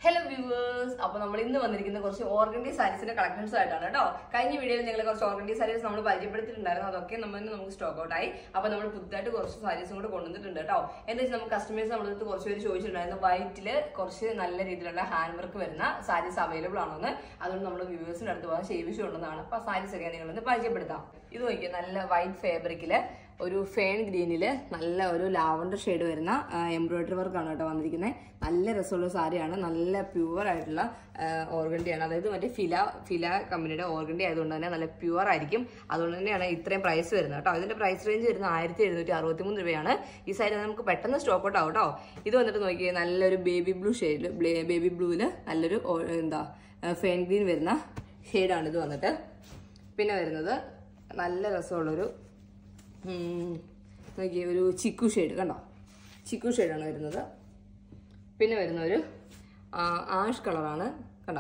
hello viewers അപ്പൊ നമ്മൾ ഇന്ന് വന്നിരിക്കുന്ന കുറച്ച് ഓർഗൻഡി സാരീസിന്റെ കളക്ഷൻസ് ആയിട്ടാണ് കേട്ടോ കഴിഞ്ഞ വീഡിയോയിൽ നിങ്ങൾ കുറച്ച് ഓർഗൻഡി സാരീസ് നമ്മൾ പരിചയപ്പെടുത്തിയിട്ടുണ്ടായിരുന്നു അതൊക്കെ നമ്മൾ ഇന്ന് നമുക്ക് സ്റ്റോക്ക് ഔട്ട് ആയി അപ്പൊ നമ്മൾ പുതുതായിട്ട് കുറച്ച് സാരീസും കൂടെ കൊണ്ടുവന്നിട്ടുണ്ട് കേട്ടോ എന്താ വെച്ചാൽ നമുക്ക് കസ്റ്റമേഴ്സ് നമ്മളടുത്ത് കുറച്ച് പേര് ചോദിച്ചിട്ടുണ്ടായിരുന്നു വൈറ്റില് കുറച്ച് നല്ല രീതിയിലുള്ള ഹാൻഡ് വർക്ക് വരുന്ന സാരീസ് അവൈലബിൾ ആണോന്ന് അതുകൊണ്ട് നമ്മൾ വ്യൂവേഴ്സിന്റെ അടുത്ത് പോകാൻ ശേവിച്ചുകൊണ്ടെന്നാണ് അപ്പൊ സാരീസ് ഒക്കെ നിങ്ങളൊന്ന് പരിചയപ്പെടുത്താം ഇത് നോക്കിയാൽ നല്ല വൈറ്റ് ഫാബ്രിക്കില് ഒരു ഫേൺ ഗ്രീനില് നല്ല ഒരു ലാവണ്ടർ ഷെയ്ഡ് വരുന്ന എംബ്രോയിഡറി വർക്കാണ് കേട്ടോ വന്നിരിക്കുന്നത് നല്ല രസമുള്ള സാരിയാണ് നല്ല പ്യുവർ ആയിട്ടുള്ള ഓർഗണ്ടിയാണ് അതായത് മറ്റേ ഫില ഫില കമ്പനിയുടെ ഓർഗണ്ടി ആയതുകൊണ്ട് തന്നെ നല്ല പ്യുവർ ആയിരിക്കും അതുകൊണ്ട് തന്നെയാണ് ഇത്രയും പ്രൈസ് വരുന്നത് കേട്ടോ ഇതിന്റെ പ്രൈസ് റേഞ്ച് വരുന്നത് ആയിരത്തി എഴുന്നൂറ്റി അറുപത്തി മൂന്ന് രൂപയാണ് ഈ സാരി നമുക്ക് പെട്ടെന്ന് സ്റ്റോക്ക് ഔട്ട് ആവും കേട്ടോ ഇത് വന്നിട്ട് നോക്കിയാൽ നല്ലൊരു ബേബി ബ്ലൂ ഷെയ്ഡിൽ ബേബി ബ്ലൂവിൽ നല്ലൊരു ഓ- എന്താ ഫേൺ ഗ്രീൻ വരുന്ന ഷെയ്ഡാണ് ഇത് വന്നിട്ട് പിന്നെ വരുന്നത് നല്ല രസമുള്ളൊരു ഉം, നോക്കിയേ ഒരു ചിക്കു ഷെയ്ഡ് കണ്ടോ ചിക്കു ഷെയ്ഡാണ് വരുന്നത് പിന്നെ വരുന്ന ഒരു ആ, ആഷ് കളറാണ് കണ്ടോ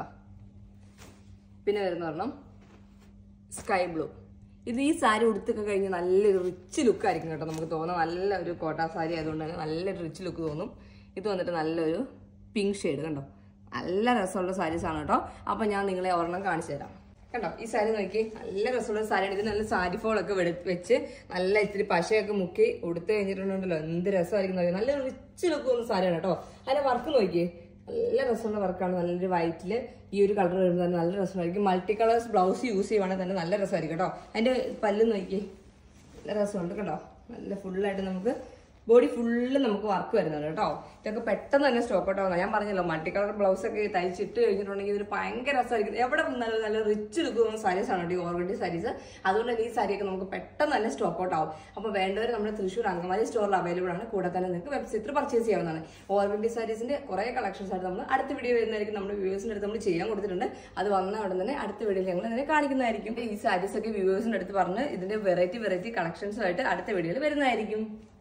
പിന്നെ വരുന്ന ഒരെണ്ണം സ്കൈ ബ്ലൂ ഇത് ഈ സാരി ഉടുത്തൊക്കെ കഴിഞ്ഞ് നല്ലൊരു റിച്ച് ലുക്ക് ആയിരിക്കും കേട്ടോ നമുക്ക് തോന്നാം നല്ല ഒരു കോട്ടാ സാരി ആയതുകൊണ്ട് തന്നെ നല്ലൊരു റിച്ച് ലുക്ക് തോന്നും ഇത് വന്നിട്ട് നല്ലൊരു പിങ്ക് ഷെയ്ഡ് കണ്ടോ നല്ല രസമുള്ള സാരീസ് ആണ് കേട്ടോ അപ്പൊ ഞാൻ നിങ്ങളെ ഒരെണ്ണം കാണിച്ചു തരാം കണ്ടോ ഈ സാരി നോക്കി നല്ല രസമുള്ള സാരിയാണ് ഇത് നല്ല സാരി ഫോളൊക്കെ വെച്ച് നല്ല ഇത്തിരി പശയൊക്കെ മുക്കി ഉടുത്ത് കഴിഞ്ഞിട്ടുണ്ടല്ലോ എന്ത് രസമായിരിക്കും നോക്കി നല്ല റിച്ച് ലുക്ക് തോന്നുന്ന സാരിയാണ് കേട്ടോ അതിന്റെ വർക്ക് നോക്കിയേ നല്ല രസമുള്ള വർക്കാണ് നല്ലൊരു വൈറ്റില് ഈ ഒരു കളർ വരുമ്പോൾ തന്നെ നല്ല രസമായിരിക്കും മൾട്ടി കളേഴ്സ് ബ്ലൗസ് യൂസ് ചെയ്യുവാണെങ്കിൽ തന്നെ നല്ല രസമായിരിക്കും കേട്ടോ അതിന്റെ പല്ല് നോക്കിയേ നല്ല രസമുണ്ട് കേട്ടോ നല്ല ഫുള്ളായിട്ട് നമുക്ക് ബോഡി ഫുള്ള് നമുക്ക് വർക്ക് വരുന്നുണ്ട് കേട്ടോ ഇതൊക്കെ പെട്ടെന്ന് തന്നെ സ്റ്റോക്ക് ഔട്ട് ആവുന്ന ഞാൻ പറഞ്ഞല്ലോ മൾട്ടി കളർ ബ്ലൗസ് ഒക്കെ തയ്ച്ചിട്ട് കഴിഞ്ഞിട്ടുണ്ടെങ്കിൽ ഇതൊരു ഭയങ്കര രസമായിരിക്കും എവിടെ നല്ല നല്ല റിച്ച് ലുക്ക് തോന്നുന്ന സാരീസ് ആണ് കേട്ടോ ഈ ഓർഗൻഡി സാരീസ് അതുകൊണ്ട് തന്നെ ഈ സാരിയൊക്കെ നമുക്ക് പെട്ടെന്ന് തന്നെ സ്റ്റോക്ക് ഔട്ട് ആവും അപ്പോൾ വേണ്ടവർ നമ്മുടെ തൃശ്ശൂർ അങ്കമാലി സ്റ്റോറിൽ അവൈലബിൾ ആണ് കൂടെ തന്നെ നിങ്ങൾക്ക് വെബ്സൈറ്റിൽ പർച്ചേസ് ചെയ്യാവുന്നതാണ് ഓർഗൻഡി സാരീസിന്റെ കുറേ കളക്ഷൻസ് ആയിട്ട് നമ്മൾ അടുത്ത വീഡിയോ വരുന്നതായിരിക്കും നമ്മുടെ വ്യൂവേഴ്സിന്റെ അടുത്ത് നമ്മൾ ചെയ്യാൻ കൊടുത്തിട്ടുണ്ട് അത് വന്ന ഉടൻ തന്നെ അടുത്ത വീഡിയോയിൽ ഞങ്ങൾ അതിനെ കാണിക്കുന്നതായിരിക്കും ഈ സാരീസ് ഒക്കെ വ്യൂവേഴ്സിന്റെ അടുത്ത് പറഞ്ഞ് ഇതിന്റെ വെറൈറ്റി വെറൈറ്റി കളക്ഷൻസുമായിട്ട് അടുത്ത വീഡിയോയിൽ വരുന്നതായിരിക്കും